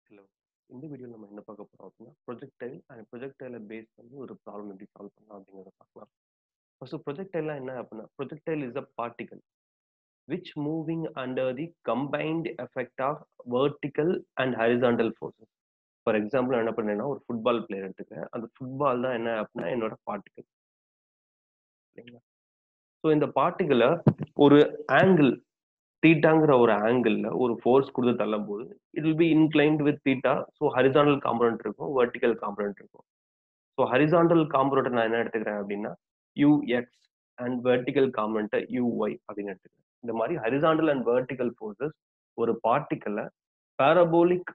hello இந்த வீடியோவில் நம்ம என்ன பார்க்க போகிறோம் அப்படின்னா ப்ரொஜெக்டைல் அண்ட் ப்ரொஜெக்டைலை பேஸ் பண்ணி ஒரு ப்ராப்ளம் எப்படி சால்வ் பண்ணலாம் அப்படிங்கிறத பார்க்கலாம் ஃபர்ஸ்ட் ப்ரொஜெக்டைல்லாம் என்ன அப்படின்னா projectile is a particle which moving under the combined effect of vertical and horizontal forces for example என்ன பண்ணேன்னா ஒரு ஃபுட்பால் பிளேயர் எடுத்துக்கிறேன் அந்த ஃபுட்பால் தான் என்ன அப்படின்னா என்னோட பார்ட்டிகல் சரிங்களா ஸோ இந்த பார்ட்டிகளை ஒரு ஆங்கிள் தீட்டாங்கிற ஒரு ஆங்கிள் ஒரு ஃபோர்ஸ் கொடுத்து தள்ளும் போது it will be inclined with theta so horizontal component இருக்கும் வெர்டிக்கல் காம்பனண்ட் இருக்கும் ஸோ ஹரிசாண்டல் காம்பனண்ட்டை நான் என்ன எடுத்துக்கிறேன் அப்படின்னா யூஎக்ஸ் அண்ட் வெர்டிக்கல் காம்பனண்ட்டை யூஒய் அப்படின்னு எடுத்துக்கிறேன் இந்த மாதிரி ஹரிசாண்டல் அண்ட் வெர்டிக்கல் ஃபோர்ஸஸ் ஒரு பார்ட்டிக்கலை பேரபோலிக்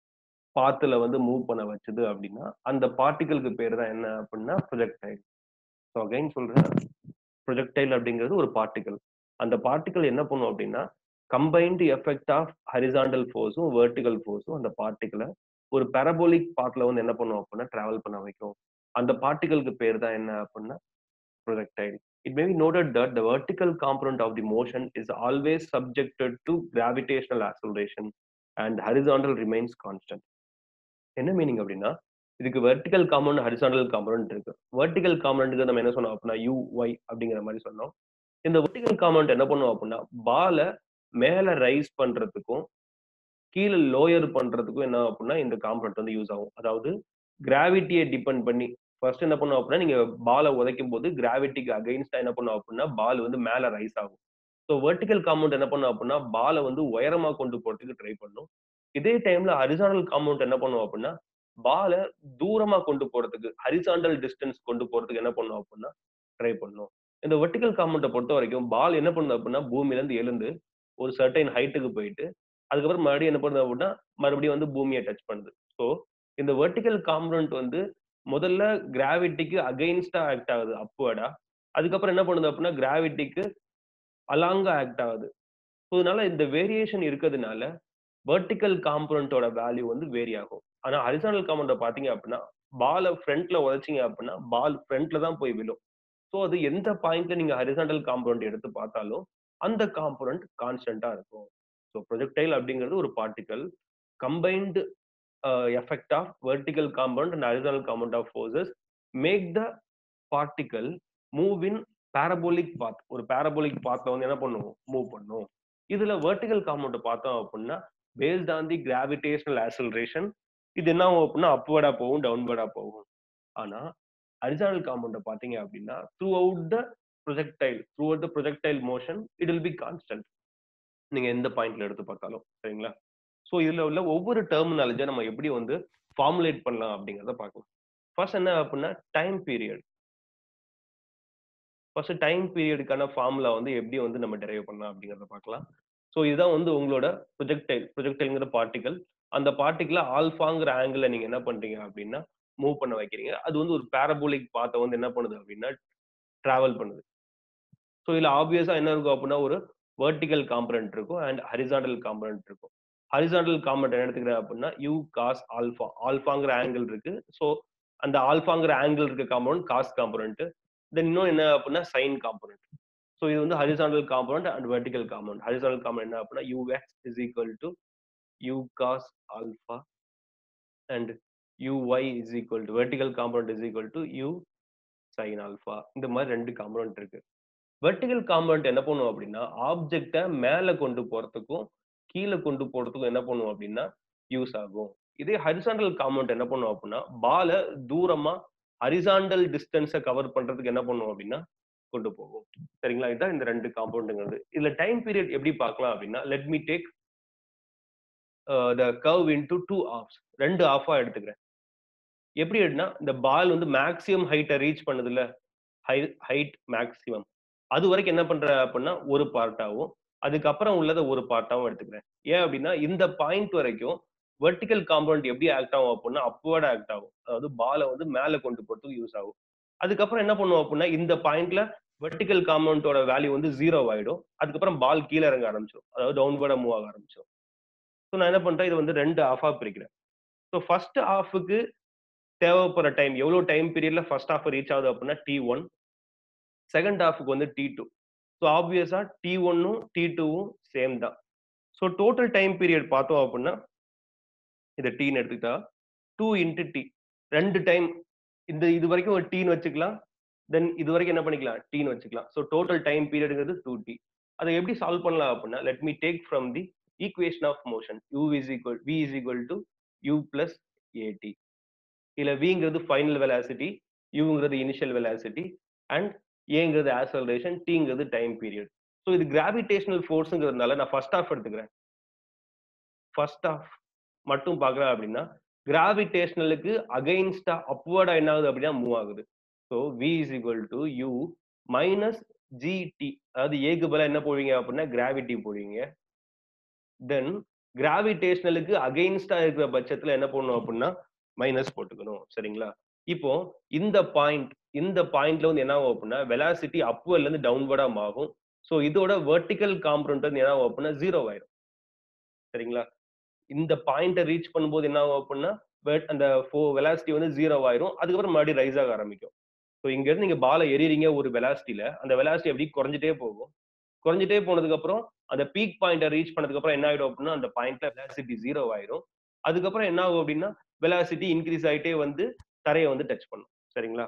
பாத்துல வந்து மூவ் பண்ண வச்சது அப்படின்னா அந்த பார்ட்டிக்கலுக்கு பேர் தான் என்ன அப்படின்னா ப்ரொஜெக்டைல் ஸோ அகைன் சொல்றேன் ப்ரொஜெக்டைல் அப்படிங்கிறது ஒரு பார்ட்டிக்கல் அந்த பார்ட்டிக்கல் என்ன பண்ணும் அப்படின்னா கம்பைன்டு எஃபெக்ட் ஆஃப் ஹரிசாண்டல் ஃபோர்ஸும் வெர்டிகல் ஃபோர்ஸும் அந்த பார்ட்டிக்கலை ஒரு பெரபோலிக் பாத்ல வந்து என்ன பண்ணும் அப்படின்னா டிராவல் பண்ண வைக்கும் அந்த பார்ட்டிக்கலுக்கு பேர் தான் என்ன அப்படின்னா projectile it may be noted that the vertical component of the motion is always subjected to gravitational acceleration and horizontal remains constant என்ன மீனிங் அப்படின்னா இதுக்கு வெர்டிக்கல் காம்பனண்ட் ஹரிசாண்டல் காம்பனண்ட் இருக்கு வெர்டிக்கல் காம்பனண்ட்டுக்கு நம்ம என்ன சொன்னோம் அப்படின்னா யூ ஒய் அப்படிங்கிற மாதிரி சொன்னோம் இந்த வெர்டிகல் காம்பனண்ட் என்ன பண்ணுவோம் அப்படின்னா பாலை மேல ரைஸ் பண்றதுக்கும் கீழே லோயர் பண்றதுக்கும் என்ன அப்படின்னா இந்த காம்பனண்ட் வந்து யூஸ் ஆகும் அதாவது கிராவிட்டியை டிபெண்ட் பண்ணி ஃபர்ஸ்ட் என்ன பண்ணுவோம் அப்படின்னா நீங்க பாலை உதைக்கும் போது கிராவிட்டிக்கு அகைன்ஸ்டா என்ன பண்ணுவோம் அப்படின்னா பால் வந்து மேல ரைஸ் ஆகும் ஸோ வெர்டிகல் காம்பவுண்ட் என்ன பண்ணும் அப்படின்னா பாலை வந்து உயரமா கொண்டு போறதுக்கு ட்ரை பண்ணும் இதே டைம்ல ஹரிசாண்டல் காம்பவுண்ட் என்ன பண்ணுவோம் அப்படின்னா பாலை தூரமா கொண்டு போறதுக்கு ஹரிசாண்டல் டிஸ்டன்ஸ் கொண்டு போறதுக்கு என்ன பண்ணும் அப்படின்னா ட்ரை பண்ணும் இந்த வெர்டிக்கல் காம்பவுண்டை பொறுத்த வரைக்கும் பால் என்ன பண்ணுது அப்படின்னா பூமியில இருந்து எழுந்து ஒரு சர்டைன் ஹைட்டுக்கு போயிட்டு அதுக்கப்புறம் மறுபடியும் என்ன பண்ணுது அப்படின்னா மறுபடியும் வந்து பூமியை டச் பண்ணுது ஸோ இந்த வெர்டிக்கல் காம்பனண்ட் வந்து முதல்ல கிராவிட்டிக்கு அகைன்ஸ்டா ஆக்ட் ஆகுது அப்வர்டா அதுக்கப்புறம் என்ன பண்ணுது அப்படின்னா கிராவிட்டிக்கு அலாங்கா ஆக்ட் ஆகுது ஸோ இதனால இந்த வேரியேஷன் இருக்கிறதுனால வெர்டிக்கல் காம்பனண்டோட வேல்யூ வந்து வேரி ஆகும் ஆனா ஹரிசானல் காம்பனண்ட பாத்தீங்க அப்படின்னா பாலை ஃப்ரண்ட்ல உதைச்சிங்க அப்படின்னா பால் ஃப்ரண்ட்ல தான் போய் விழும் ஸோ அது எந்த பாயிண்ட்ல நீங்க ஹரிசாண்டல் காம்பனண்ட் எடுத்து பார்த்தாலும் அந்த காம்பனண்ட் கான்ஸ்டன்டா இருக்கும் ஸோ ப்ரொஜெக்டைல் அப்படிங்கிறது ஒரு particle combined effect of vertical compound and horizontal compound of forces make the particle move in parabolic path ஒரு பேரபோலிக் பாத்ல வந்து என்ன பண்ணும் மூவ் பண்ணும் இதுல வெர்டிக்கல் காம்பவுண்ட் பார்த்தோம் அப்படின்னா based on the gravitational acceleration இது என்ன ஆகும் அப்படின்னா அப்வர்டா போகும் டவுன்வர்டா போகும் ஆனா ஹரிசானல் காம்பவுண்டை பார்த்தீங்க அப்படின்னா throughout the projectile throughout the projectile motion it will be constant நீங்க எந்த பாயிண்ட்ல எடுத்து பார்த்தாலும் சரிங்களா ஸோ இதுல உள்ள ஒவ்வொரு டெர்மினாலஜியை நம்ம எப்படி வந்து ஃபார்முலேட் பண்ணலாம் அப்படிங்கிறத பார்க்கலாம் ஃபர்ஸ்ட் என்ன அப்படின்னா டைம் பீரியட் ஃபர்ஸ்ட் டைம் பீரியடுக்கான ஃபார்முலா வந்து எப்படி வந்து நம்ம டெரைவ் பண்ணலாம் அப்படிங்கிறத பார்க்கலாம் ஸோ இதுதான் வந்து உங்களோட ப்ரொஜெக்டைல் ப்ரொஜெக்டைல்ங்கிற பார்ட்டிகல் அந்த பார்ட்டிகிள ஆல்ஃபாங்கிற ஆங்கிள் நீங்க என்ன பண்றீங்க அப்படின்னா மூவ் பண்ண வைக்கிறீங்க அது வந்து ஒரு பேரபோலிக் பாத்தை வந்து என்ன பண்ணுது அப்படின்னா டிராவல் பண்ணுது ஸோ இதுல ஆப்வியஸா என்ன இருக்கும் அப்படின்னா ஒரு வெர்டிக்கல் காம்பனண்ட் இருக்கும் அண்ட் ஹரிசாண்டல் காம்பனண்ட் இருக்கும் ஹரிசாண்டல் காம்பனண்ட் என்ன எடுத்துக்கிறேன் அப்படின்னா யூ காஸ் ஆல்ஃபா ஆல்ஃபாங்கிற ஆங்கிள் இருக்கு ஸோ அந்த ஆல்ஃபாங்கிற ஆங்கிள் இருக்க காம்பனண்ட் காஸ் காம்பனண்ட் தென் இன்னும் என்ன அப்படின்னா சைன் காம்பனண்ட் ஸோ இது வந்து horizontal component and vertical component horizontal component என்ன அப்படின்னா u x is equal to u cos alpha and uy is equal to vertical component is equal to u sin alpha இந்த மாதிரி ரெண்டு component இருக்கு vertical component என்ன பண்ணும் அப்படின்னா ஆப்ஜெக்டை மேல கொண்டு போறதுக்கும் கீழே கொண்டு போறதுக்கும் என்ன பண்ணும் அப்படின்னா யூஸ் ஆகும் இதே ஹரிசாண்டல் காம்பனண்ட் என்ன பண்ணும் அப்படின்னா பால தூரமா ஹரிசாண்டல் டிஸ்டன்ஸை கவர் பண்றதுக்கு என்ன பண்ணும் அப்படின்னா கொண்டு போகும் சரிங்களா இதுதான் இந்த ரெண்டு காம்பவுண்டுங்கிறது இதுல டைம் பீரியட் எப்படி பார்க்கலாம் அப்படின்னா let me take the curve into two halves ரெண்டு ஆஃபா எடுத்துக்கிறேன் எப்படி எடுனா இந்த பால் வந்து மேக்ஸிமம் ஹைட்டை ரீச் பண்ணுதுல ஹை ஹைட் மேக்ஸிமம் அது வரைக்கும் என்ன பண்ற அப்படின்னா ஒரு பார்ட்டாவும் அதுக்கப்புறம் உள்ளதை ஒரு பார்ட்டாவும் எடுத்துக்கிறேன் ஏன் அப்படின்னா இந்த பாயிண்ட் வரைக்கும் வெர்டிக்கல் காம்பவுண்ட் எப்படி ஆக்ட் ஆகும் அப்படின்னா அப்வர்ட் ஆக்ட் ஆகும் அதாவது பாலை வந்து மேல கொண்டு போறதுக்கு யூஸ் ஆகும் அதுக்கப்புறம் என்ன பண்ணுவோம் அப்படின்னா இந்த பாயிண்ட்ல வெர்டிக்கல் காம்பவுண்டோட வேல்யூ வந்து ஜீரோ ஆயிடும் அதுக்கப்புறம் பால் கீழே இறங்க ஆரம்பிச்சிடும் அதாவது டவுன்வர்டா மூவ் ஆக ஆரம்பிச்சிடும் ஸோ நான் என்ன பண்றேன் இது வந்து ரெண்டு ஆஃபா பிரிக்கிறேன் ஸோ ஃபர்ஸ்ட் ஆஃபுக்கு தேவைப்படுற டைம் எவ்வளோ டைம் பீரியட்ல ஃபர்ஸ்ட் ஹாஃப் ரீச் ஆகுது அப்படின்னா டி ஒன் செகண்ட் ஹாஃபுக்கு வந்து டி டூ ஸோ ஆப்வியஸா டி ஒன்னும் டி டூவும் சேம் தான் ஸோ டோட்டல் டைம் பீரியட் பார்த்தோம் அப்படின்னா இதை டீன்னு எடுத்துக்கிட்டா டூ இன்ட்டு டி ரெண்டு டைம் இந்த இது வரைக்கும் ஒரு டீன்னு வச்சுக்கலாம் தென் இது வரைக்கும் என்ன பண்ணிக்கலாம் டீன்னு வச்சுக்கலாம் ஸோ டோட்டல் டைம் பீரியடுங்கிறது டூ டி அதை எப்படி சால்வ் பண்ணலாம் அப்படின்னா let me take from the equation of motion u is equal v is equal to u plus a t இதுல விங்கிறது ஃபைனல் வெலாசிட்டி யூங்கிறது இனிஷியல் வெலாசிட்டி அண்ட் ஏங்கிறது ஆசலரேஷன் டீங்கிறது டைம் பீரியட் ஸோ இது கிராவிடேஷனல் ஃபோர்ஸுங்கிறதுனால நான் ஃபர்ஸ்ட் ஆஃப் எடுத்துக்கிறேன் ஃபர்ஸ்ட் ஆஃப் மட்டும் பார்க்குறேன் அப்படின்னா கிராவிடேஷனலுக்கு அகைன்ஸ்டா அப்வர்டா என்ன ஆகுது அப்படின்னா மூவ் ஆகுது so v is equal to u minus g t அதாவது ஏக்கு பதிலாக என்ன போடுவீங்க அப்படின்னா கிராவிட்டி போடுவீங்க தென் கிராவிடேஷனலுக்கு அகைன்ஸ்டா இருக்கிற பட்சத்துல என்ன பண்ணணும் அப்படின்னா மைனஸ் போட்டுக்கணும் சரிங்களா இப்போ இந்த பாயிண்ட் இந்த பாயிண்ட்ல வந்து என்ன ஆகும் அப்படின்னா வெலாசிட்டி அப்வர்ட்ல இருந்து டவுன்வர்டா ஆகும் ஸோ இதோட வெர்டிக்கல் காம்பனண்ட் வந்து என்ன ஆகும் அப்படின்னா ஜீரோ ஆயிடும் சரிங்களா இந்த பாயிண்ட்டை ரீச் பண்ணும்போது என்ன ஆகும் அப்படின்னா அந்த ஃபோ வெலாசிட்டி வந்து ஜீரோ ஆயிரும் அதுக்கப்புறம் மறுபடியும் ரைஸ் ஆக ஆரம்பிக்கும் ஸோ இங்க இருந்து நீங்க பாலை எறிறீங்க ஒரு வெலாசிட்டியில அந்த வெலாசிட்டி எப்படி குறைஞ்சிட்டே போகும் குறைஞ்சிட்டே போனதுக்கு அப்புறம் அந்த பீக் பாயிண்ட்டை ரீச் பண்ணதுக்கு அப்புறம் என்ன ஆயிடும் அப்படின்னா அந்த பாயிண்ட்ல வெலாசிட்டி ஜீரோ ஆயிரும் அதுக்கப்புறம் என்ன ஆகும் அப்படின்னா வெலாசிட்டி இன்க்ரீஸ் ஆகிட்டே வந்து தரையை வந்து டச் பண்ணும் சரிங்களா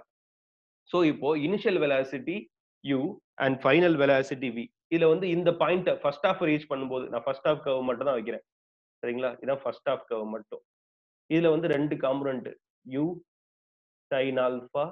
ஸோ இப்போ initial velocity u and final velocity v இதுல வந்து இந்த பாயிண்ட்டை ஃபர்ஸ்ட் ஆஃப் ரீச் பண்ணும்போது நான் ஃபர்ஸ்ட் ஆஃப் கவ் மட்டும் தான் வைக்கிறேன் சரிங்களா இதான் ஃபர்ஸ்ட் ஆஃப் கவ் மட்டும் இதுல வந்து ரெண்டு காம்பனண்ட் யூ சைன் ஆல்ஃபா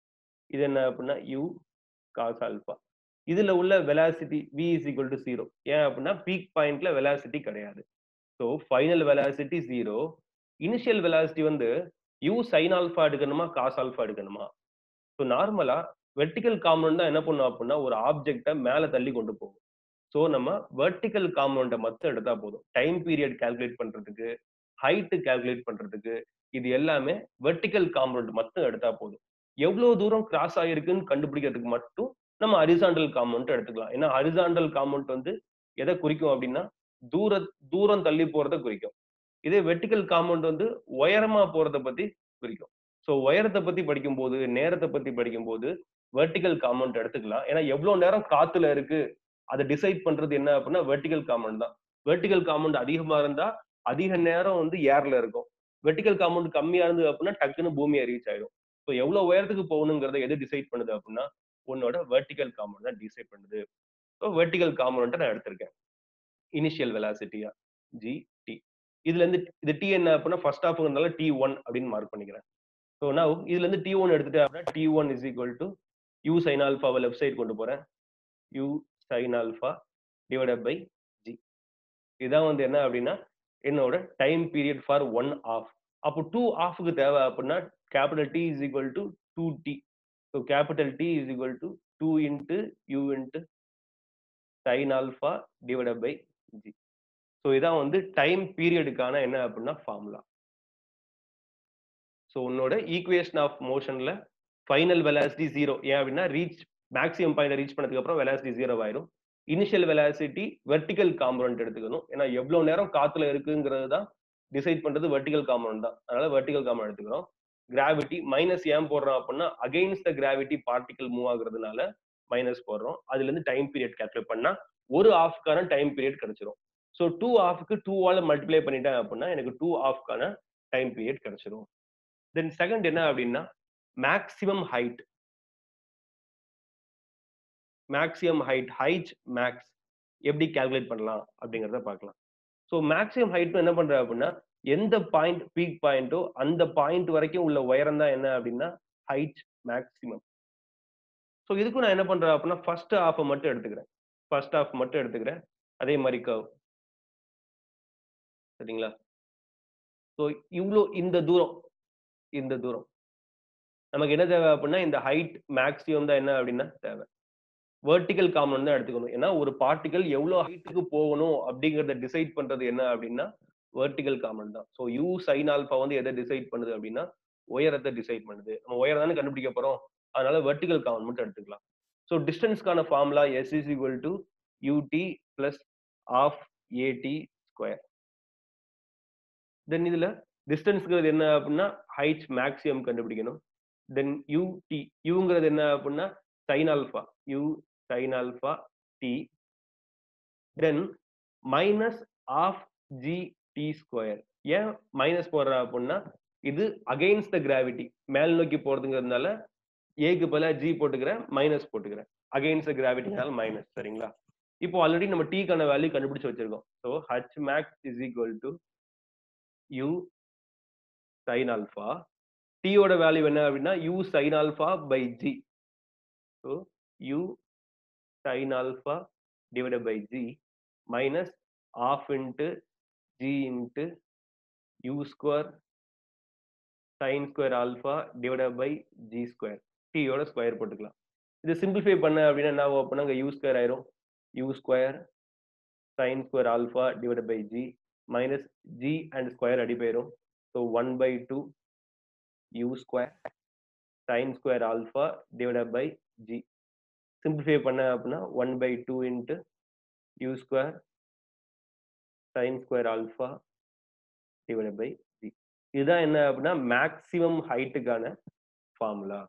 இது என்ன அப்படின்னா யூ காஸ் ஆல்ஃபா இதுல உள்ள velocity v is equal to zero ஏன் அப்படின்னா பீக் பாயிண்ட்ல வெலாசிட்டி கிடையாது so final velocity zero initial velocity வந்து யூ சைன் ஆல்ஃபா எடுக்கணுமா காஸ் ஆல்ஃபா எடுக்கணுமா ஸோ நார்மலா வெர்டிக்கல் காம்பனண்ட் தான் என்ன பண்ணும் அப்படின்னா ஒரு ஆப்ஜெக்டை மேலே தள்ளி கொண்டு போகும் ஸோ நம்ம வெர்டிக்கல் காம்பனண்ட்டை மட்டும் எடுத்தா போதும் டைம் பீரியட் கால்குலேட் பண்றதுக்கு ஹைட்டு கால்குலேட் பண்றதுக்கு இது எல்லாமே வெர்டிக்கல் காம்பனண்ட் மட்டும் எடுத்தா போதும் எவ்வளவு தூரம் கிராஸ் ஆகிருக்குன்னு கண்டுபிடிக்கிறதுக்கு மட்டும் நம்ம ஹரிசாண்டல் காம்பவுண்ட் எடுத்துக்கலாம் ஏன்னா ஹரிசாண்டல் காம்பவுண்ட் வந்து எதை குறிக்கும் அப்படின்னா தூர தூரம் தள்ளி போறத குறிக்கும் இதே வெர்டிக்கல் காம்பவுண்ட் வந்து உயரமா போறத பத்தி குறிக்கும் ஸோ உயரத்தை பத்தி படிக்கும்போது நேரத்தை பத்தி படிக்கும்போது வெர்டிக்கல் காம்பவுண்ட் எடுத்துக்கலாம் ஏன்னா எவ்வளவு நேரம் காத்துல இருக்கு அதை டிசைட் பண்றது என்ன அப்படின்னா வெர்டிக்கல் காம்பவுண்ட் தான் வெர்டிக்கல் காம்பவுண்ட் அதிகமா இருந்தா அதிக நேரம் வந்து ஏர்ல இருக்கும் வெர்டிக்கல் காம்பவுண்ட் கம்மியா இருந்தது அப்படின்னா டக்குன்னு பூமியை ரீச் ஆயிடும் ஸோ எவ்வளவு உயரத்துக்கு போகணுங்கிறத எது டிசைட் பண்ணுது அப்படின்னா உன்னோட வெர்டிக்கல் காம்பவுண்ட் தான் டிசைட் பண்ணுது ஸோ வெர்டிக்கல் காம்பவுண்ட்டை நான் எடுத்திருக்கேன் இனிஷியல் வெலாசிட்டியா ஜி டி இதுல இருந்து இது டி என்ன அப்படின்னா ஃபர்ஸ்ட் ஆஃப்ங்கிறதுனால டி ஒன் அப்படின்னு மார்க் பண்ணிக்கிறேன் ஸோ நான் இதுல இருந்து டி ஒன் எடுத்துட்டேன் அப்படின்னா D one is equal to you sin ஆல்ஃபாவை லெஃப்ட் சைடு கொண்டு போறேன் u sign alpha divided by g இதான் வந்து என்ன அப்படின்னா என்னோட time period for one half அப்போ டூ ஆஃபுக்கு தேவை அப்படின்னா capital T is equal to two t so capital T is equal to two into u into sign alpha divided by g so இதான் வந்து டைம் பீரியடுக்கான என்ன அப்படின்னா ஃபார்முலா ஸோ உன்னோட ஈக்குவேஷன் ஆஃப் மோஷன்ல ஃபைனல் வெலாசிட்டி ஜீரோ ஏன் அப்படின்னா reach maximum point reach பண்ணதுக்கு அப்புறம் வெலாசிட்டி ஜீரோ ஆயிரும் இனிஷியல் வெலாசிட்டி வெர்டிக்கல் காம்பனண்ட் எடுத்துக்கணும் ஏன்னா எவ்வளவு நேரம் காத்துல இருக்குங்கிறது தான் டிசைட் பண்றது வெர்டிக்கல் காம்பனண்ட் தான் அதனால வெர்டிக்கல் காம்பனண்ட் எடுத்துக்கிறோம் கிராவிட்டி மைனஸ் ஏன் போடுறோம் அப்படின்னா against the gravity particle move ஆகுறதுனால மைனஸ் போடுறோம் அதுல இருந்து டைம் பீரியட் கால்குலேட் பண்ணா ஒரு ஆஃப்கான டைம் பீரியட் கிடைச்சிரும் ஸோ டூ ஆஃப்க்கு டூவால மல்டிப்ளை பண்ணிட்டேன் அப்படின்னா எனக்கு டூ ஆஃப்கான டைம் பீரியட் கிடைச்சிரும் தென் செகண்ட் என்ன அப்படின்னா maximum height maximum height height max எப்படி கால்குலேட் பண்ணலாம் அப்படிங்கிறத பார்க்கலாம் ஸோ மேக்ஸிமம் ஹைட் என்ன பண்ற அப்படின்னா எந்த பாயிண்ட் பீக் பாயிண்டோ அந்த பாயிண்ட் வரைக்கும் உள்ள உயரம் தான் என்ன அப்படின்னா ஹைட் மேக்ஸிமம் ஸோ இதுக்கும் நான் என்ன பண்றேன் அப்படின்னா ஃபர்ஸ்ட் ஆஃபை மட்டும் எடுத்துக்கிறேன் ஃபர்ஸ்ட் ஆஃப் மட்டும் எடுத்துக்கிறேன் அதே மாதிரி கவ் சரிங்களா ஸோ இவ்வளோ இந்த தூரம் இந்த தூரம் நமக்கு என்ன தேவை அப்படின்னா இந்த ஹைட் மேக்ஸிமம் தான் என்ன அப்படின்னா தேவை வெர்டிக்கல் காமன் தான் எடுத்துக்கணும் ஏன்னா ஒரு பார்ட்டிகல் எவ்வளவு ஹைட்டுக்கு போகணும் அப்படிங்கறத டிசைட் பண்றது என்ன அப்படின்னா வெர்டிக்கல் காமன் தான் ஸோ யூ சைன் ஆல்பா வந்து எதை டிசைட் பண்ணுது அப்படின்னா உயரத்தை டிசைட் பண்ணுது நம்ம உயரம் தானே கண்டுபிடிக்க போறோம் அதனால வெர்டிக்கல் காமன் மட்டும் எடுத்துக்கலாம் ஸோ டிஸ்டன்ஸ்க்கான formula s is equal to யூடி plus half a t square then இதுல டிஸ்டன்ஸ்ங்கிறது என்ன அப்படின்னா ஹைட் மேக்ஸிமம் கண்டுபிடிக்கணும் தென் யூ டி யூங்கிறது என்ன அப்படின்னா sin alpha u sign alpha t then minus half g t square ஏன் மைனஸ் போடுறேன் அப்படின்னா இது அகைன்ஸ்ட் த கிராவிட்டி மேல் நோக்கி போறதுங்கிறதுனால ஏக்கு பதிலா ஜி போட்டுக்கிறேன் மைனஸ் போட்டுக்கிறேன் அகைன்ஸ்ட் த கிராவிட்டினால மைனஸ் சரிங்களா இப்போ ஆல்ரெடி நம்ம டீக்கான வேல்யூ கண்டுபிடிச்சு வச்சிருக்கோம் so h max is equal to you sign alpha டீயோட வேல்யூ என்ன அப்படின்னா you sign alpha by g so you sign alpha divided by g minus half into g into u square sign square alpha divided by g square டீயோட square போட்டுக்கலாம் இது simplify பண்ண அப்படின்னா என்ன ஆகும் அப்படின்னா யூ ஸ்கொயர் ஆயிரும் u square sign square alpha divided by g minus g and square அடி போயிரும் so one by two u square sin square alpha divided by g simplify பண்ண அப்படின்னா 1 by 2 into u square sin square alpha divided by g இதுதான் என்ன அப்படின்னா maximum ஹைட்டுக்கான formula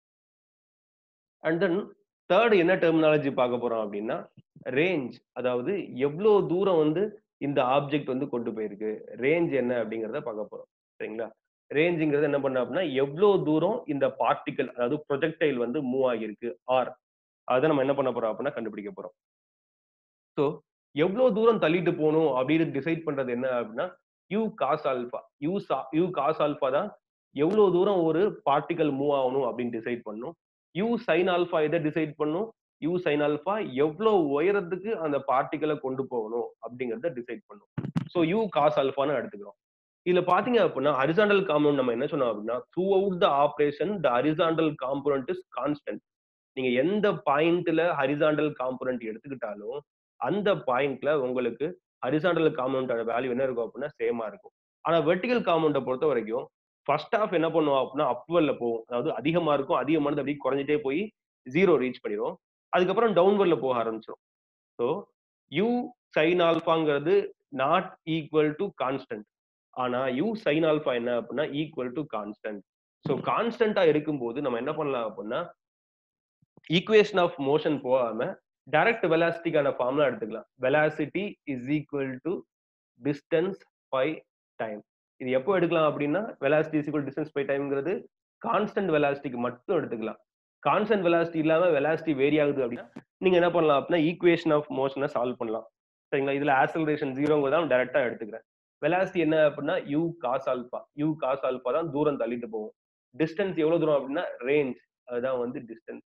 and then third என்ன terminology பார்க்க போறோம் அப்படின்னா ரேஞ்ச் அதாவது எவ்வளோ தூரம் வந்து இந்த ஆப்ஜெக்ட் வந்து கொண்டு போயிருக்கு ரேஞ்ச் என்ன அப்படிங்கிறத பார்க்க போறோம் சரிங்களா ரேஞ்சுங்கிறது என்ன பண்ண அப்படின்னா எவ்வளோ தூரம் இந்த பார்ட்டிக்கல் அதாவது ப்ரொஜெக்டைல் வந்து மூவ் ஆகியிருக்கு ஆர் அதை நம்ம என்ன பண்ண போறோம் அப்படின்னா கண்டுபிடிக்க போறோம் ஸோ எவ்வளோ தூரம் தள்ளிட்டு போகணும் அப்படின்னு டிசைட் பண்றது என்ன அப்படின்னா you cos alpha u u cos alpha தான் எவ்வளோ தூரம் ஒரு பார்ட்டிக்கல் மூவ் ஆகணும் அப்படின்னு டிசைட் பண்ணும் யூ சைன் ஆல்ஃபா எதை டிசைட் பண்ணும் யூ சைன் ஆல்ஃபா எவ்வளோ உயரத்துக்கு அந்த பார்ட்டிக்கலை கொண்டு போகணும் அப்படிங்கிறத டிசைட் பண்ணும் ஸோ யூ காஸ் ஆல்ஃபான்னு எடுத்துக்கிறோம் இதுல பாத்தீங்க அப்படின்னா ஹரிசாண்டல் காம்பவுண்ட் நம்ம என்ன சொன்னோம் அப்படின்னா throughout the operation the horizontal component is constant நீங்க எந்த பாயிண்ட்ல ஹரிசாண்டல் காம்பனண்ட் எடுத்துக்கிட்டாலும் அந்த பாயிண்ட்ல உங்களுக்கு ஹரிசாண்டல் காம்பவுண்டோட வேல்யூ என்ன இருக்கும் அப்படின்னா சேமா இருக்கும் ஆனா வெர்டிகல் காம்பவுண்டை பொறுத்த வரைக்கும் ஃபர்ஸ்ட் ஆஃப் என்ன பண்ணுவோம் அப்படின்னா அப்வெல்ல போகும் அதாவது அதிகமா இருக்கும் அதிகமானது அப்படியே குறைஞ்சிட்டே போய் ஜீரோ ரீச் பண்ணிடும் அதுக்கப்புறம் டவுன்வர்ட்ல போக ஆரம்பிச்சிடும் ஸோ யூ சைன் ஆல்ஃபாங்கிறது நாட் ஈக்குவல் டு கான்ஸ்டன்ட் ஆனா யூ சைன் ஆல்ஃபா என்ன அப்படின்னா ஈக்குவல் டு கான்ஸ்டன்ட் ஸோ கான்ஸ்டன்டா இருக்கும்போது நம்ம என்ன பண்ணலாம் அப்படின்னா ஈக்குவேஷன் ஆஃப் மோஷன் போகாம டைரக்ட் வெலாசிட்டிக்கான ஃபார்முலா எடுத்துக்கலாம் velocity is equal to distance by time இது எப்போ எடுக்கலாம் அப்படின்னா velocity is equal distance by டைம்ங்கிறது கான்ஸ்டன்ட் வெலாசிட்டிக்கு மட்டும் எடுத்துக்கலாம் கான்ஸ்டன்ட் வெலாசிட்டி இல்லாம வெலாசிட்டி வேரி ஆகுது அப்படின்னா நீங்க என்ன பண்ணலாம் அப்படின்னா ஈக்குவேஷன் ஆஃப் மோஷனை சால்வ் பண்ணலாம் சரிங்களா இதுல ஆசலரேஷன் ஜீரோங்கிறதா டைரக்டா எடுத்துக்கிறேன் வெலாசிட்டி என்ன அப்படின்னா you cos alpha u cos alpha தான் தூரம் தள்ளிட்டு போகும் டிஸ்டன்ஸ் எவ்வளவு தூரம் அப்படின்னா ரேஞ்ச் அதுதான் வந்து டிஸ்டன்ஸ்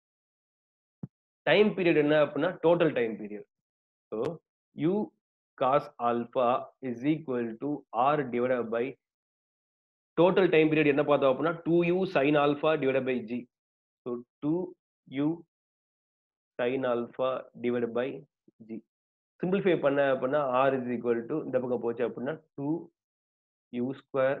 டைம் பீரியட் என்ன அப்படின்னா total time period so u cos alpha is equal to R divide by total time period என்ன பார்த்தோம் அப்படின்னா two u sign alpha divide by g so two u sign alpha divide by g simplify பண்ண அப்படின்னா R is equal to இந்த பக்கம் போச்சு அப்படின்னா two u square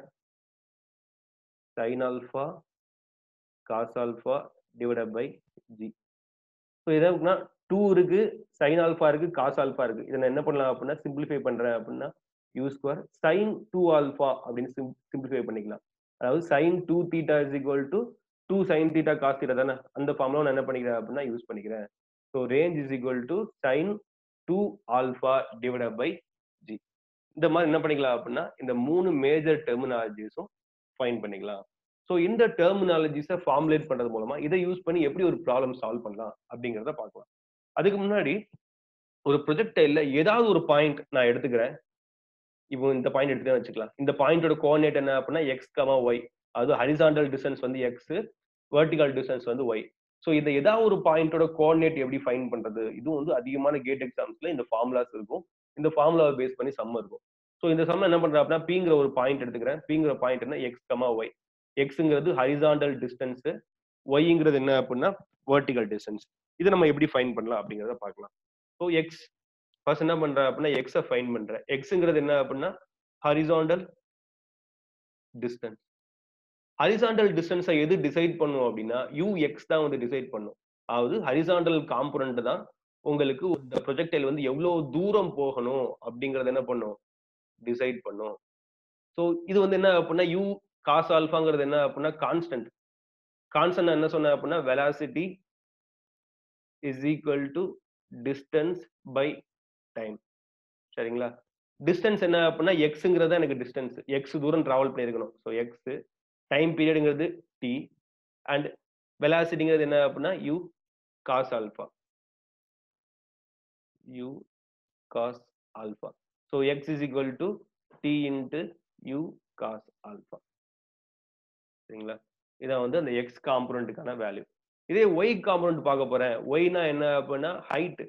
sin alpha cos alpha divide by g so இதான் two இருக்கு sin alpha இருக்கு cos alpha இருக்கு இதை நான் என்ன பண்ணலாம் அப்படின்னா சிம்பிளிஃபை பண்றேன் அப்படின்னா u square sign two alpha அப்படின்னு சிம்பிளிஃபை பண்ணிக்கலாம் அதாவது sin two theta is equal to two sin theta cos theta தானே அந்த ஃபார்ம்ல நான் என்ன பண்ணிக்கிறேன் அப்படின்னா யூஸ் பண்ணிக்கிறேன் so range is equal to sin two alpha divide by g இந்த மாதிரி என்ன பண்ணிக்கலாம் அப்படின்னா இந்த மூணு மேஜர் டெர்மினாலஜிஸும் ஃபைன் பண்ணிக்கலாம் ஸோ இந்த டெர்மினாலஜிஸை ஃபார்முலேட் பண்றது மூலமா இதை யூஸ் பண்ணி எப்படி ஒரு ப்ராப்ளம் சால்வ் பண்ணலாம் அப்படிங்கிறத பார்க்கலாம் அதுக்கு முன்னாடி ஒரு ப்ரொஜெக்டைல ஏதாவது ஒரு பாயிண்ட் நான் எடுத்துக்கிறேன் இப்போ இந்த பாயிண்ட் எடுத்துக்கிறேன் வச்சுக்கலாம் இந்த பாயிண்டோட கோஆர்டினேட் என்ன அப்படின்னா எக்ஸ் கமா ஒய் அது ஹரிசாண்டல் டிஸ்டன்ஸ் வந்து எக்ஸ் வெர்டிகல் டிஸ்டன்ஸ் வந்து ஒய் ஸோ இந்த ஏதாவது ஒரு பாயிண்டோட கோஆர்டினேட் எப்படி ஃபைன் பண்றது இதுவும் வந்து அதிகமான கேட் எக்ஸாம்ஸ்ல இந்த ஃபார்முலாஸ் இருக்கும் இந்த ஃபார்முலாவை பேஸ் பண்ணி சம் இருக்கும் ஸோ இந்த சம் என்ன பண்றேன் அப்படின்னா பிங்கிற ஒரு பாயிண்ட் எடுத்துக்கிறேன் பிங்கிற பாயிண்ட் என்ன எக்ஸ் கமா ஒய் எக்ஸுங்கிறது ஹரிசாண்டல் டிஸ்டன்ஸ் ஒய்ங்கிறது என்ன அப்படின்னா வெர்டிகல் டிஸ்டன்ஸ் இதை நம்ம எப்படி ஃபைன் பண்ணலாம் அப்படிங்கிறத பார்க்கலாம் ஸோ எக்ஸ் ஃபர்ஸ்ட் என்ன பண்றேன் அப்படின்னா எக்ஸை ஃபைன் பண்றேன் எக்ஸுங்கிறது என்ன அப்படின்னா ஹரிசாண்டல் டிஸ்டன்ஸ் ஹரிசாண்டல் டிஸ்டன்ஸை எது டிசைட் பண்ணும் அப்படின்னா யூ எக்ஸ் தான் வந்து டிசைட் பண்ணும் அதாவது ஹரிசாண்டல் காம்பனண்ட் தான் உங்களுக்கு இந்த ப்ரொஜெக்டைல் வந்து எவ்வளவு தூரம் போகணும் அப்படிங்கறத என்ன பண்ணும் டிசைட் பண்ணும் ஸோ இது வந்து என்ன அப்படின்னா யூ காஸ் ஆல்ஃபாங்கிறது என்ன அப்படின்னா கான்ஸ்டன்ட் கான்ஸ்டன்ட் என்ன சொன்ன அப்படின்னா velocity is equal to distance by time சரிங்களா டிஸ்டன்ஸ் என்ன அப்படின்னா எக்ஸுங்கிறது எனக்கு டிஸ்டன்ஸ் எக்ஸ் தூரம் டிராவல் பண்ணியிருக்கணும் ஸோ எக்ஸ் டைம் பீரியடுங்கிறது டி அண்ட் வெலாசிட்டிங்கிறது என்ன அப்படின்னா you cos alpha u cos alpha so x is equal to t into u cos alpha சரிங்களா இதான் வந்து அந்த எக்ஸ் காம்பனண்ட்டுக்கான வேல்யூ இதே ஒய் காம்பனண்ட் பார்க்க போறேன் ஒய்னா என்ன அப்படின்னா ஹைட்டு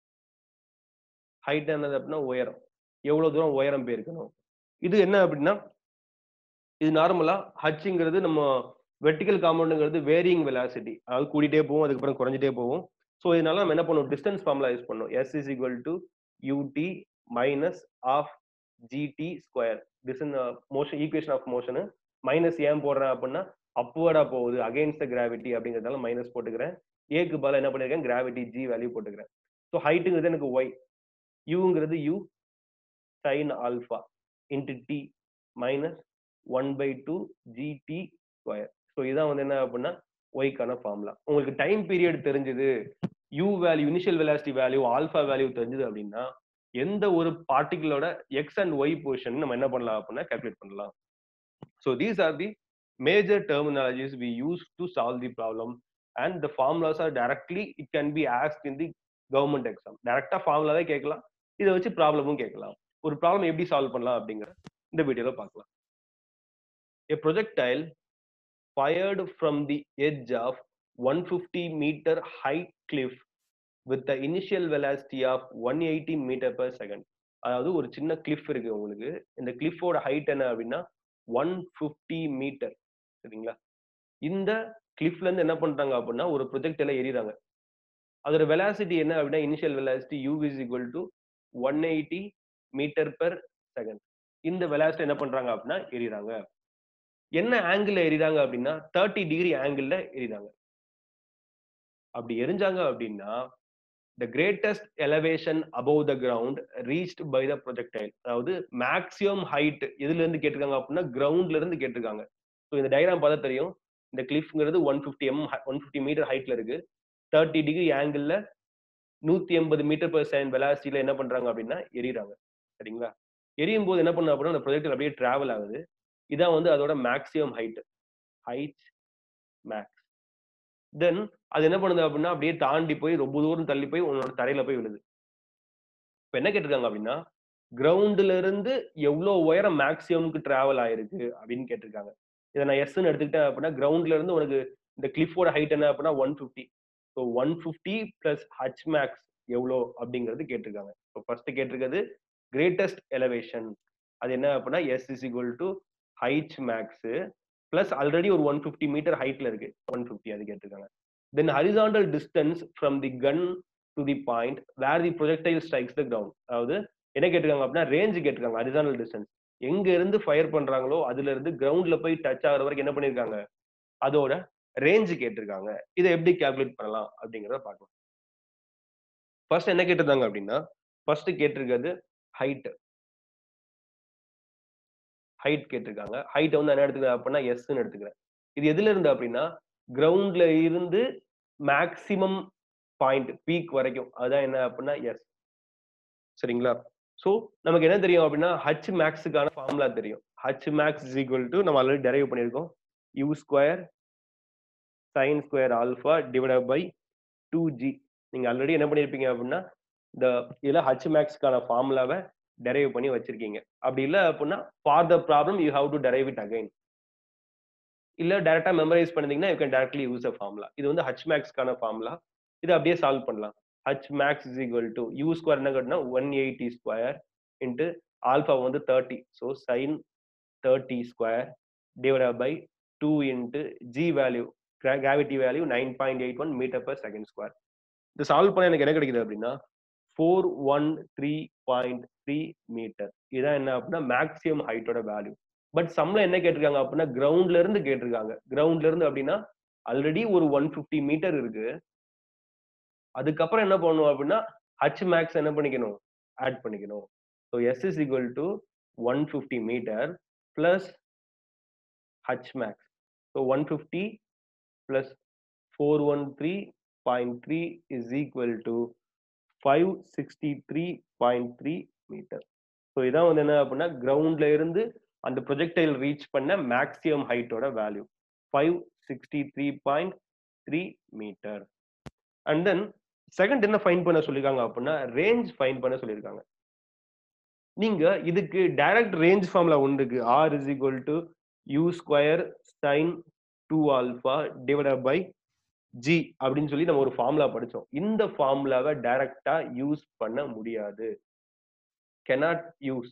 ஹைட் என்னது அப்படின்னா உயரம் எவ்வளவு தூரம் உயரம் போயிருக்கணும் இது என்ன அப்படின்னா இது நார்மலா ஹச்சுங்கிறது நம்ம வெர்டிக்கல் காம்பவுண்டுங்கிறது வேரியிங் வெலாசிட்டி அதாவது கூடிட்டே போகும் அதுக்கப்புறம் குறைஞ்சிட்டே போகும் ஸோ இதனால நம்ம என்ன பண்ணுவோம் டிஸ்டன்ஸ் ஃபார்முலா யூஸ் பண்ணும் s is equal to யூடி minus half GT square this motion equation of motion minus ஏன் போடுறேன் அப்படின்னா அப்வர்டா போகுது அகைன்ஸ்ட் த கிராவிட்டி அப்படிங்கிறதால மைனஸ் போட்டுக்கிறேன் ஏக்கு பதிலாக என்ன பண்ணிருக்கேன் கிராவிட்டி ஜி வேல்யூ போட்டுக்கிறேன் ஸோ ஹைட்டுங்கிறது எனக்கு ஒய் யூங்கிறது u sign alpha into t minus one by two g t square so இதான் வந்து என்ன அப்படின்னா ஒய்க்கான ஃபார்முலா உங்களுக்கு டைம் பீரியட் தெரிஞ்சது you value initial velocity value alpha value தெரிஞ்சது அப்படின்னா எந்த ஒரு பார்ட்டிகளோட எக்ஸ் அண்ட் ஒய் பொசிஷன் நம்ம என்ன பண்ணலாம் அப்படின்னா calculate பண்ணலாம் so these are the major terminologies we use to solve the problem and the formulas are directly it can be asked in the government exam டைரக்டா ஃபார்முலாவே கேட்கலாம் இதை வச்சு ப்ராப்ளமும் கேட்கலாம் ஒரு ப்ராப்ளம் எப்படி சால்வ் பண்ணலாம் அப்படிங்கிற இந்த வீடியோல பார்க்கலாம் a projectile fired from the edge of 150 meter high cliff with the initial velocity of 180 meter per second அதாவது ஒரு சின்ன கிளிஃப் இருக்கு உங்களுக்கு இந்த கிளிஃபோட ஹைட் என்ன அப்படின்னா ஒன் ஃபிஃப்டி மீட்டர் சரிங்களா இந்த கிளிஃப்ல இருந்து என்ன பண்றாங்க அப்படின்னா ஒரு ப்ரொஜெக்டில் எறிறாங்க அதோட வெலாசிட்டி என்ன அப்படின்னா initial velocity u is equal to one eighty metre per second இந்த வெலாசிட்டி என்ன பண்றாங்க அப்படின்னா எறிறாங்க என்ன ஆங்கிள் எறிறாங்க அப்படின்னா தேர்ட்டி டிகிரி ஆங்கிள் எறிறாங்க அப்படி எரிஞ்சாங்க அப்படின்னா the greatest elevation above the ground reached by the projectile அதாவது மேக்ஸிமம் ஹைட் எதுல இருந்து கேட்டிருக்காங்க அப்படின்னா கிரவுண்ட்ல இருந்து கேட்டிருக்காங்க ஸோ இந்த டயக்ராம் பார்த்தா தெரியும் இந்த கிளிஃப்ங்கிறது one fifty m one fifty metre ஹைட்ல இருக்கு தேர்ட்டி டிகிரி ஆங்கிள் நூத்தி எண்பது மீட்டர் பர் செகண்ட் வெலாசிட்டியில என்ன பண்றாங்க அப்படின்னா எரியுறாங்க சரிங்களா எரியும் போது என்ன பண்ண அப்படின்னா அந்த ப்ரொஜெக்டர் அப்படியே டிராவல் ஆகுது இதான் வந்து அதோட maximum height height max then அது என்ன பண்ணுது அப்படின்னா அப்படியே தாண்டி போய் ரொம்ப தூரம் தள்ளி போய் உன்னோட தரையில போய் விழுது இப்ப என்ன கேட்டிருக்காங்க அப்படின்னா கிரவுண்ட்ல இருந்து எவ்வளவு உயரம் மேக்ஸிமம்க்கு டிராவல் ஆயிருக்கு அப்படின்னு கேட்டிருக்காங்க இதை நான் எஸ்ன்னு எடுத்துக்கிட்டேன் அப்படின்னா கிரவுண்ட்ல இருந்து உனக்கு இந்த கிளிஃபோட ஹைட் என்ன அப்படின்னா one fifty so one fifty plus H max எவ்வளோ அப்படிங்கிறது கேட்டிருக்காங்க ஸோ ஃபர்ஸ்ட் கேட்டிருக்கிறது கிரேட்டஸ்ட் எலவேஷன் அது என்ன அப்படின்னா S is equal to H max plus already ஒரு ஒன் ஃபிஃப்டி மீட்டர் ஹைட்ல இருக்கு ஒன் ஃபிஃப்டி அது கேட்டிருக்காங்க then horizontal distance from the gun to the point where the projectile strikes the ground அதாவது என்ன கேட்டிருக்காங்க அப்படின்னா ரேஞ்ச் கேட்டிருக்காங்க ஹரிசாண்டல் டிஸ்டன்ஸ் எங்க இருந்து ஃபயர் பண்றாங்களோ அதுல இருந்து கிரவுண்ட்ல போய் டச் ஆகுற வரைக்கும் என்ன பண்ணிருக்காங்க அதோட ரேஞ்ச் கேட்டிருக்காங்க இதை எப்படி கால்குலேட் பண்ணலாம் அப்படிங்கிறத பார்க்கலாம் ஃபர்ஸ்ட் என்ன கேட்டிருந்தாங்க அப்படின்னா ஃபர்ஸ்ட் கேட்டிருக்கிறது ஹைட் ஹைட் கேட்டிருக்காங்க ஹைட்டை வந்து என்ன எடுத்துக்கிறேன் அப்படின்னா எஸ்ன்னு எடுத்துக்கிறேன் இது எதுல இருந்து அப்படின்னா கிரவுண்ட்ல இருந்து மேக்சிமம் பாயிண்ட் பீக் வரைக்கும் அதுதான் என்ன அப்படின்னா எஸ் சரிங்களா ஸோ நமக்கு என்ன தெரியும் அப்படின்னா ஹச் மேக்ஸுக்கான ஃபார்முலா தெரியும் H max is equal to நம்ம ஆல்ரெடி டெரைவ் பண்ணியிருக்கோம் U square sign square alpha divide by two G நீங்க ஆல்ரெடி என்ன பண்ணியிருப்பீங்க அப்படின்னா இந்த இதில் ஹச் மேக்ஸ்க்கான ஃபார்முலாவை டெரைவ் பண்ணி வச்சிருக்கீங்க அப்படி இல்லை அப்படின்னா for the problem you have to derive it again இல்ல டேரக்டா மெமரைஸ் பண்ணீங்கன்னா you can directly use a formula இது வந்து ஹச் மேக்ஸ்க்கான ஃபார்முலா இது அப்படியே சால்வ் பண்ணலாம் H max is equal to U square என்ன கட்டினா one eighty square into alpha வந்து thirty so sine thirty square divide by two into G value gravity value nine point eight one metre per second square இது solve பண்ண எனக்கு என்ன கிடைக்குது அப்படின்னா four one three point three metre இதான் என்ன அப்படின்னா மேக்ஸிமம் ஹைட்டோட வேல்யூ பட் சம்ல என்ன கேட்டிருக்காங்க அப்படின்னா கிரவுண்ட்ல இருந்து கேட்டிருக்காங்க கிரவுண்ட்ல இருந்து அப்படின்னா ஆல்ரெடி ஒரு ஒன் ஃபிஃப்டி மீட்டர் இருக்கு அதுக்கப்புறம் என்ன பண்ணணும் அப்படின்னா ஹச் மேக்ஸ் என்ன பண்ணிக்கணும் ஆட் பண்ணிக்கணும் so S is equal to one fifty metre plus H max so one fifty plus four one three point three is equal to five sixty three point three metre so இதான் வந்து என்ன அப்படின்னா கிரவுண்ட்ல இருந்து அந்த projectile reach பண்ண maximum ஹைட்டோட value five sixty three point three metre and then second என்ன ஃபைன் பண்ண சொல்லியிருக்காங்க அப்படின்னா ரேஞ்ச் ஃபைன் பண்ண சொல்லியிருக்காங்க நீங்க இதுக்கு டைரக்ட் ரேஞ்ச் ஃபார்முலா ஒன்று இருக்கு R is equal to U square sign two alpha divide by G அப்படின்னு சொல்லி நம்ம ஒரு ஃபார்முலா படிச்சோம் இந்த ஃபார்முலாவை டைரக்டா யூஸ் பண்ண முடியாது கெனாட் யூஸ்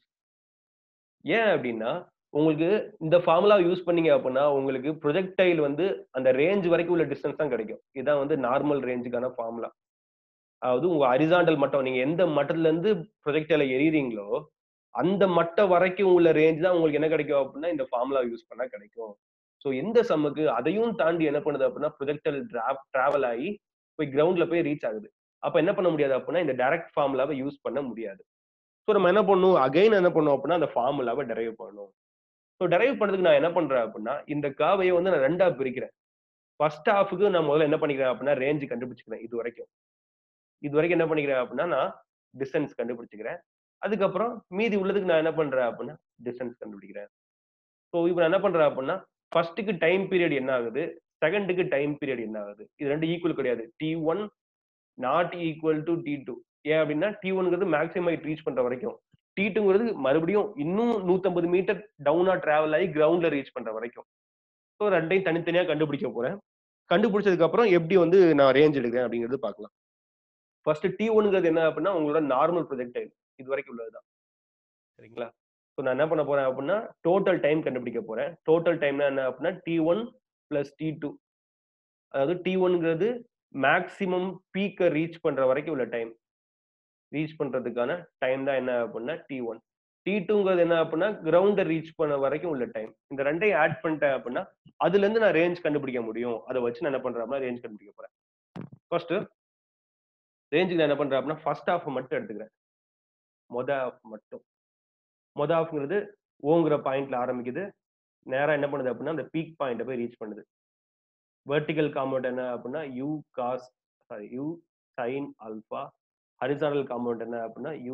ஏன் அப்படின்னா உங்களுக்கு இந்த ஃபார்முலா யூஸ் பண்ணீங்க அப்படின்னா உங்களுக்கு ப்ரொஜெக்டைல் வந்து அந்த ரேஞ்ச் வரைக்கும் உள்ள டிஸ்டன்ஸ் தான் கிடைக்கும் இதான் வந்து நார்மல் ரேஞ்சுக்கான ஃபார்முலா அதாவது உங்க அரிசாண்டல் மட்டம் நீங்க எந்த மட்டத்துல இருந்து ப்ரொஜெக்டைல எறிறீங்களோ அந்த மட்டம் வரைக்கும் உள்ள ரேஞ்ச் தான் உங்களுக்கு என்ன கிடைக்கும் அப்படின்னா இந்த ஃபார்முலா யூஸ் பண்ணா கிடைக்கும் ஸோ எந்த சம்முக்கு அதையும் தாண்டி என்ன பண்ணுது அப்படின்னா ப்ரொஜெக்டல் டிராவல் ஆகி போய் கிரவுண்ட்ல போய் ரீச் ஆகுது அப்ப என்ன பண்ண முடியாது அப்படின்னா இந்த டைரக்ட் ஃபார்முலாவை யூஸ் பண்ண முடியாது ஸோ நம்ம என்ன பண்ணும் அகைன் என்ன பண்ணும் அப்படின்னா அந்த ஃபார்முலாவை டெரைவ் பண்ணணும் ஸோ டெரைவ் பண்ணதுக்கு நான் என்ன பண்றேன் அப்படின்னா இந்த காவையை வந்து நான் ரெண்டா பிரிக்கிறேன் ஃபர்ஸ்ட் ஹாஃபுக்கு நான் முதல்ல என்ன பண்ணிக்கிறேன் அப்படின்னா ரேஞ்சு கண்டுபிடிச்சிக்கிறேன் இது வரைக்கும் இது வரைக்கும் என்ன பண்ணிக்கிறேன் அப்படின்னா நான் டிஸ்டன்ஸ் கண்டுபிடிச்சிக்கிறேன் அதுக்கப்புறம் மீதி உள்ளதுக்கு நான் என்ன பண்றேன் அப்படின்னா டிஸ்டன்ஸ் கண்டுபிடிக்கிறேன் ஸோ இப்போ நான் என்ன பண்றேன் அப்படின்னா ஃபர்ஸ்ட்டுக்கு டைம் பீரியட் என்ன ஆகுது செகண்டுக்கு டைம் பீரியட் என்ன ஆகுது இது ரெண்டு ஈக்குவல் கிடையாது T one not equal to T two ஏன் அப்படின்னா டி ஒன்ங்கிறது மேக்ஸிமம் ஹைட் ரீச் பண்ற வரைக்கும் டி டூங்கிறது மறுபடியும் இன்னும் நூத்தம்பது மீட்டர் டவுனா டிராவல் ஆகி கிரவுண்ட்ல ரீச் பண்ற வரைக்கும் ஸோ ரெண்டையும் தனித்தனியா கண்டுபிடிக்க போறேன் கண்டுபிடிச்சதுக்கு அப்புறம் எப்படி வந்து நான் ரேஞ்ச் எடுக்கிறேன் அப்படிங்கிறது பார்க்கலாம் ஃபர்ஸ்ட் டி ஒன்ங்கிறது என்ன அப்படின்னா உங்களோட நார்மல் ப்ரொஜெக்டைல் இது வரைக்கும் உள்ளதுதான் சரிங்களா ஸோ நான் என்ன பண்ண போறேன் அப்படின்னா டோட்டல் டைம் கண்டுபிடிக்க போறேன் டோட்டல் டைம்னா என்ன அப்படின்னா D one plus T two அதாவது டி ஒன்ங்கிறது மேக்சிமம் பீக்கை ரீச் பண்ற வரைக்கும் உள்ள டைம் ரீச் பண்றதுக்கான டைம் தான் என்ன அப்படின்னா டி ஒன் டி டூங்கிறது என்ன அப்படின்னா கிரவுண்டை ரீச் பண்ண வரைக்கும் உள்ள டைம் இந்த ரெண்டையும் ஆட் பண்ணிட்டேன் அப்படின்னா அதுல இருந்து நான் ரேஞ்ச் கண்டுபிடிக்க முடியும் அதை வச்சு நான் என்ன பண்றேன் அப்படின்னா ரேஞ்ச் கண்டுபிடிக்க போறேன் ஃபர்ஸ்ட் ரேஞ்சுக்கு நான் என்ன பண்றேன் அப்படின்னா ஃபர்ஸ்ட் ஹாஃப் மட்டும் எடுத்துக்கிறேன் மொத ஹாஃப் மட்டும் மொத ஹாஃப்ங்கிறது ஓங்கிற பாயிண்ட்ல ஆரம்பிக்குது நேரா என்ன பண்ணுது அப்படின்னா அந்த பீக் பாயிண்ட்டை போய் ரீச் பண்ணுது வெர்டிக்கல் காம்பவுண்ட் என்ன அப்படின்னா you cos sorry U sign alpha horizontal compound என்ன அப்படின்னா யூ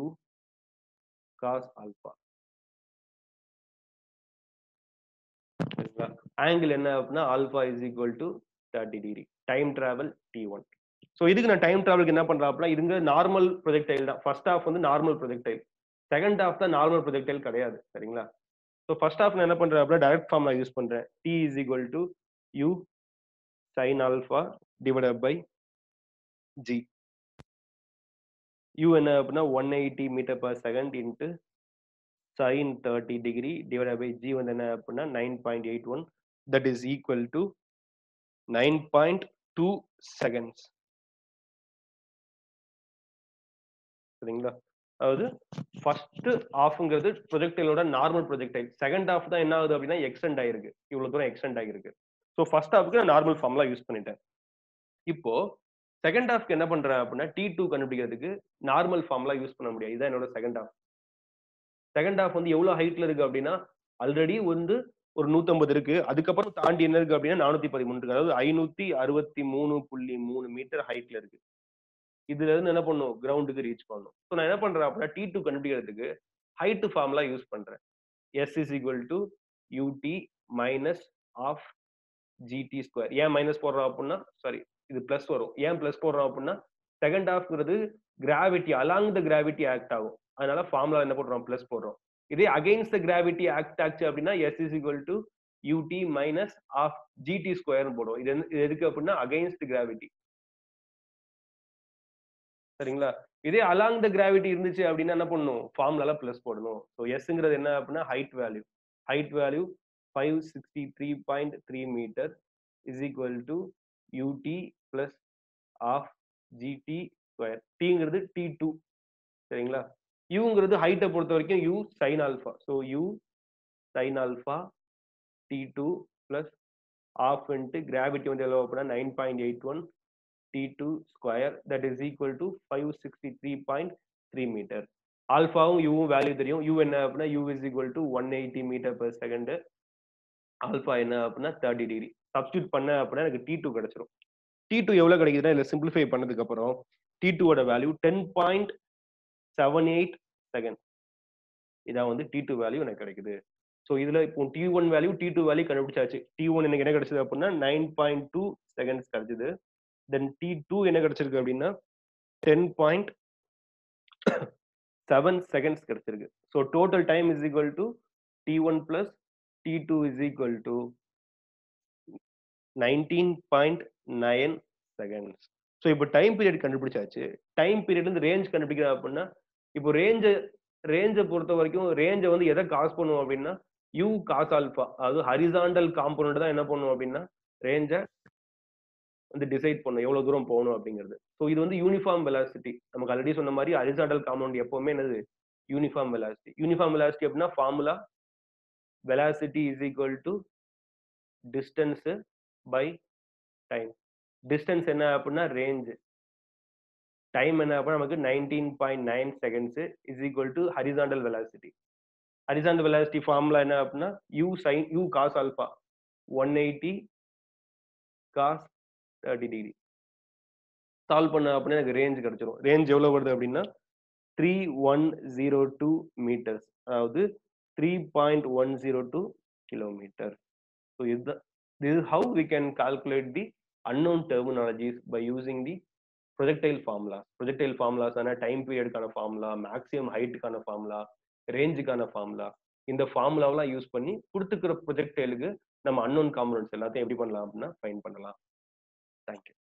காஸ் ஆல்பா சரிங்களா ஆங்கிள் என்ன அப்படின்னா alpha is equal to thirty degree time travel T one so இதுக்கு நான் டைம் டிராவலுக்கு என்ன பண்றேன் அப்படின்னா இதுங்க நார்மல் ப்ரொஜெக்டைல் தான் ஃபர்ஸ்ட் ஹாஃப் வந்து நார்மல் ப்ரொஜெக்டைல் செகண்ட் ஹாஃப் தான் நார்மல் ப்ரொஜெக்டைல் கிடையாது சரிங்களா ஸோ ஃபர்ஸ்ட் ஹாஃப் நான் என்ன பண்றேன் அப்படின்னா டைரக்ட் ஃபார்ம்ல யூஸ் பண்றேன் T is equal to you sign alpha divided by G U என்ன அப்படின்னா one eighty metre per second into sine thirty degree divide by G வந்து என்ன அப்படின்னா nine point eight one that is equal to nine point two seconds சரிங்களா அதாவது first ஆஃப்ங்கிறது ப்ரொஜெக்டைலோட normal projectile second half தான் என்ன ஆகுது அப்படின்னா எக்ஸ்டெண்ட் ஆயிருக்கு இவ்வளவு தூரம் எக்ஸ்டெண்ட் ஆகிருக்கு ஸோ ஃபர்ஸ்ட் ஹாஃப்க்கு நான் நார்மல் ஃபார்ம்ல யூஸ் பண்ணிட்டேன் இப்போ செகண்ட் ஹாஃப்க்கு என்ன பண்றேன் அப்படின்னா டி டூ கண்டுபிடிக்கிறதுக்கு நார்மல் ஃபார்ம்ல யூஸ் பண்ண முடியாது இதான் என்னோட செகண்ட் ஹாஃப் செகண்ட் ஹாஃப் வந்து எவ்வளவு ஹைட்ல இருக்கு அப்படின்னா ஆல்ரெடி வந்து ஒரு நூத்தம்பது இருக்கு அதுக்கப்புறம் தாண்டி என்ன இருக்கு அப்படின்னா நானூத்தி பதிமூணு இருக்கு அதாவது ஐநூத்தி அறுபத்தி மூணு புள்ளி மூணு மீட்டர் ஹைட்ல இருக்கு இதுல இருந்து என்ன பண்ணும் கிரவுண்டுக்கு ரீச் பண்ணணும் ஸோ நான் என்ன பண்றேன் அப்படின்னா டி டூ கண்டுபிடிக்கிறதுக்கு ஹைட் ஃபார்ம்ல யூஸ் பண்றேன் S is equal to யூடி minus half GT square ஏன் மைனஸ் போடுறோம் அப்படின்னா சாரி இது பிளஸ் வரும் ஏன் பிளஸ் போடுறோம் அப்படின்னா செகண்ட் ஹாஃப்ங்கிறது gravity along the gravity act ஆகும் அதனால ஃபார்முலா என்ன போடுறோம் பிளஸ் போடுறோம் இதே அகைன்ஸ்ட் த கிராவிட்டி ஆக்ட் ஆச்சு அப்படின்னா S is equal to யூடி minus half G T ஸ்கொயர்னு போடுவோம் இது இது எதுக்கு அப்படின்னா அகைன்ஸ்ட் கிராவிட்டி சரிங்களா இதே அலாங் த கிராவிட்டி இருந்துச்சு அப்படின்னா என்ன பண்ணணும் ஃபார்முலால பிளஸ் போடணும் ஸோ எஸ்ங்கிறது என்ன அப்படின்னா height value height value five sixty three point three metre is equal to யூடி plus half GT square டிங்கிறது டி டூ சரிங்களா யூங்கிறது ஹைட்டை பொறுத்த வரைக்கும் U sign alpha so you sign alpha T two plus half into gravity வந்து எவ்வளோ அப்படின்னா nine point eight one T two square that is equal to five sixty three point three metre ஆல்ஃபாவும் யூவும் வேல்யூ தெரியும் U என்ன அப்படின்னா you is equal to one eighty metre per second alpha என்ன அப்படின்னா தேர்ட்டி டிகிரி சப்ஸ்டியூட் பண்ண அப்படின்னா எனக்கு டி டூ கிடைச்சிரும் டி டூ எவ்வளோ கிடைக்குதுன்னா இதில் சிம்பிளிஃபை பண்ணதுக்கு அப்புறம் டி டூவோட வேல்யூ ten point seven eight second இதான் வந்து டி டூ வேல்யூ எனக்கு கிடைக்குது ஸோ இதுல இப்போ T one value T two value கண்டுபிடிச்சாச்சு டி ஒன் எனக்கு என்ன கிடைச்சது அப்படின்னா நைன் பாயிண்ட் டூ செகண்ட்ஸ் கிடைச்சது தென் டி டூ என்ன கிடைச்சிருக்கு அப்படின்னா டென் பாயிண்ட் செவன் செகண்ட்ஸ் கிடைச்சிருக்கு so total time is equal to T one plus T two is equal to nineteen point nine seconds so இப்போ டைம் பீரியட் கண்டுபிடிச்சாச்சு time period வந்து range கண்டுபிடிக்கிறோம் அப்படின்னா இப்போ ரேஞ்சை ரேஞ்சை பொறுத்த வரைக்கும் ரேஞ்சை வந்து எதை காஸ் பண்ணுவோம் அப்படின்னா யூ காஸ் ஆல்ஃபா அதாவது ஹரிசாண்டல் காம்பனண்ட் தான் என்ன பண்ணுவோம் அப்படின்னா ரேஞ்சை வந்து டிசைட் பண்ணும் எவ்வளவு தூரம் போகணும் அப்படிங்கிறது ஸோ இது வந்து யூனிஃபார்ம் வெலாசிட்டி நமக்கு ஆல்ரெடி சொன்ன மாதிரி ஹரிசாண்டல் காம்பவுண்ட் எப்பவுமே என்னது யூனிஃபார்ம் வெலாசிட்டி யூனிஃபார்ம் வெலாசிட்டி அப்படின்னா formula velocity is equal to distance by time distance என்ன அப்படின்னா ரேஞ்ச் டைம் என்ன அப்படின்னா நமக்கு nineteen point nine seconds is equal to horizontal velocity horizontal velocity formula என்ன அப்படின்னா you sine U cos alpha one eighty cos thirty degree solve பண்ண அப்படின்னா எனக்கு ரேஞ்ச் கிடைச்சிரும் ரேஞ்ச் எவ்வளவு வருது அப்படின்னா three one zero two metres அதாவது three point one zero two kilometre so இதுதான் this is how we can calculate the unknown terminologies by using the projectile formulas projectile formulas ஆன டைம் பீரியடுக்கான formula maximum ஹைட்டுக்கான formula ரேஞ்சுக்கான formula இந்த ஃபார்முலாவெல்லாம் use பண்ணி கொடுத்துக்கிற ப்ரொஜெக்டைலுக்கு நம்ம அன்னோன் காம்பனன்ட்ஸ் எல்லாத்தையும் எப்படி பண்ணலாம் அப்படின்னா ஃபைன் பண்ணலாம் தேங்க்யூ